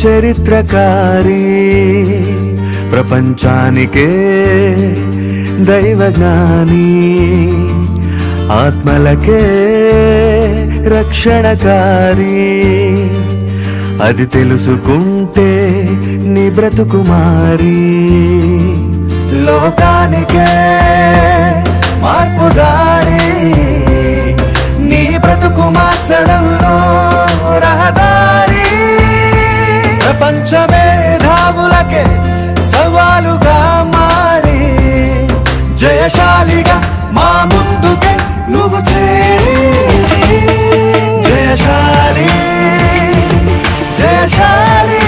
చరిత్రకారి ప్రపంచానికే దైవజ్ఞాని ఆత్మలకే రక్షణకారి అది తెలుసుకుంటే నీ బ్రతుకుమారి లోకానికే మార్పుదారి నీ బ్రతుకు మార్చడంలో రహదారి ప్రపంచ మేధావులకే సవాలుగా మారి జయశాలిగా మా ముందుకే నువ్వు చేరి జయశాలి జయశాలి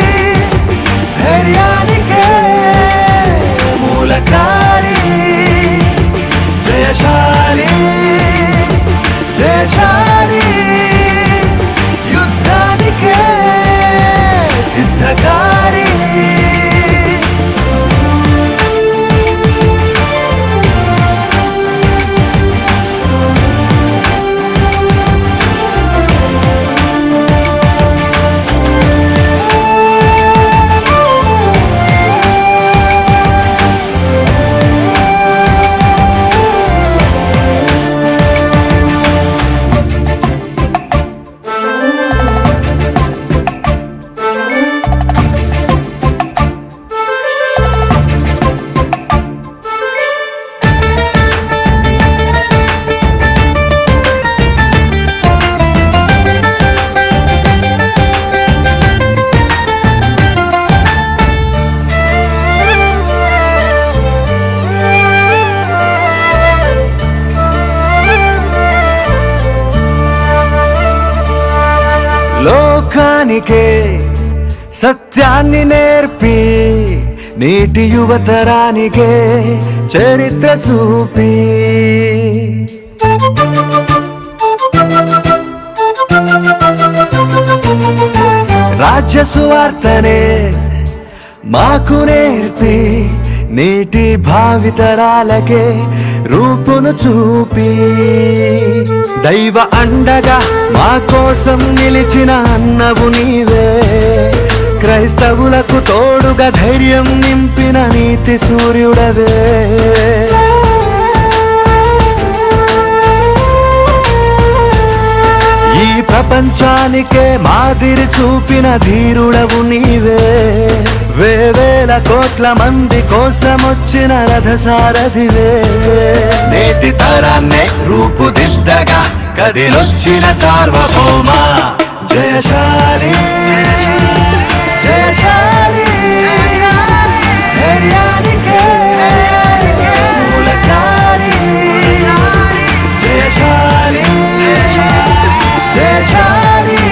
ధైర్యానికే మూలకారి జయశాలి జయశాలి యుద్ధానికే సిద్ధకారి లోకానికే సత్యాన్ని నేర్పి నేటి యువతరానికే చరిత్ర చూపి రాజ్య సువార్తనే మాకు నేర్పి నేటి భావితరాలకే రూపును చూపి దైవ అండగా మా కోసం నిలిచిన అన్నవు నీవే క్రైస్తవులకు తోడుగా ధైర్యం నింపిన నీతి సూర్యుడవే ఈ ప్రపంచానికే మాదిరి చూపిన ధీరుడవు నీవే వేవేల కోట్ల మంది కోసమొచ్చిన రథసారథివే నేటి తరాన్నే రూపుదిద్దగా కదిలొచ్చిన సార్వభౌమ జయశాలి జయశాలి ధైర్యానికే మూలకారి జయశాలి జయశాలి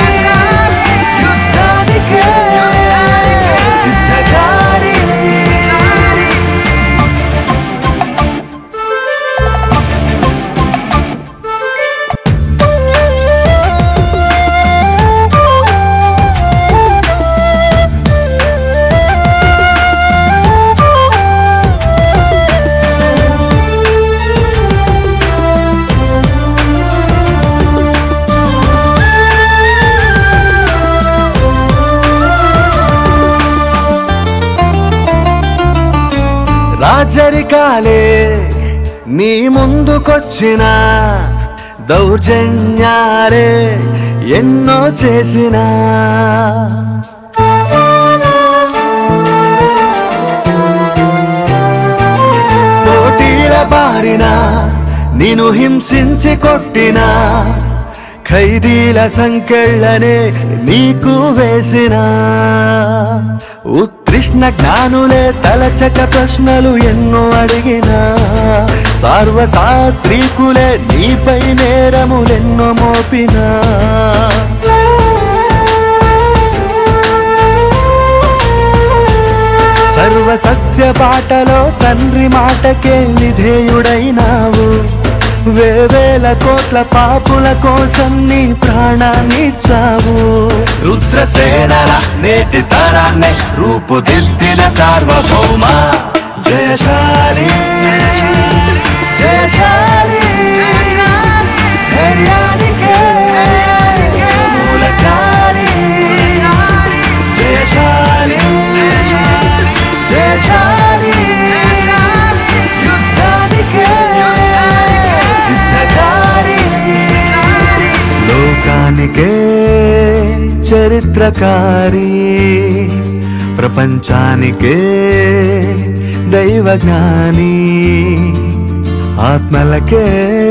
యుద్ధానికే సిద్ధకారి రాజరికాలే నీ ముందుకొచ్చిన దౌర్జన్యాలే ఎన్నో చేసినా పోటీల బారిన నిన్ను హింసించి కొట్టిన ఖైదీల సంకెళ్ళనే నీకు వేసిన ఉత్కృష్ణ జ్ఞానులే తలచక ప్రశ్నలు ఎన్నో అడిగిన సార్వసాత్రికులే నీపై నేరములెన్నో మోపినా సర్వ సత్య పాటలో తండ్రి మాటకే విధేయుడైనావు వేవేల కోట్ల పాపుల కోసం నీ ప్రాణాన్నిచ్చావు రుద్రసేనల నేటి తరాన్ని రూపుదిద్దిన సార్వభౌమ జయశాలి జయశాలి ధైర్యానికే మూలకారి చరిత్రకారి ప్రపంచానికే దైవజ్ఞాని ఆత్మలకే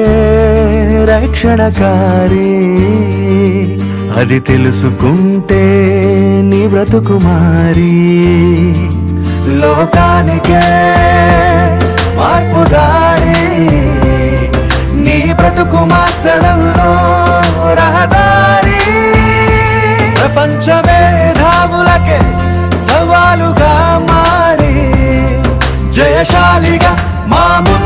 రక్షణకారి అది తెలుసుకుంటే నీ బ్రతుకు మారి లోకానికే మార్పుదారి నీ బ్రతుకు మార్చడంలో రహదారి ప్రపంచ మేధావులకే సవాలుగా మారి జయశాలిగా మా ముందు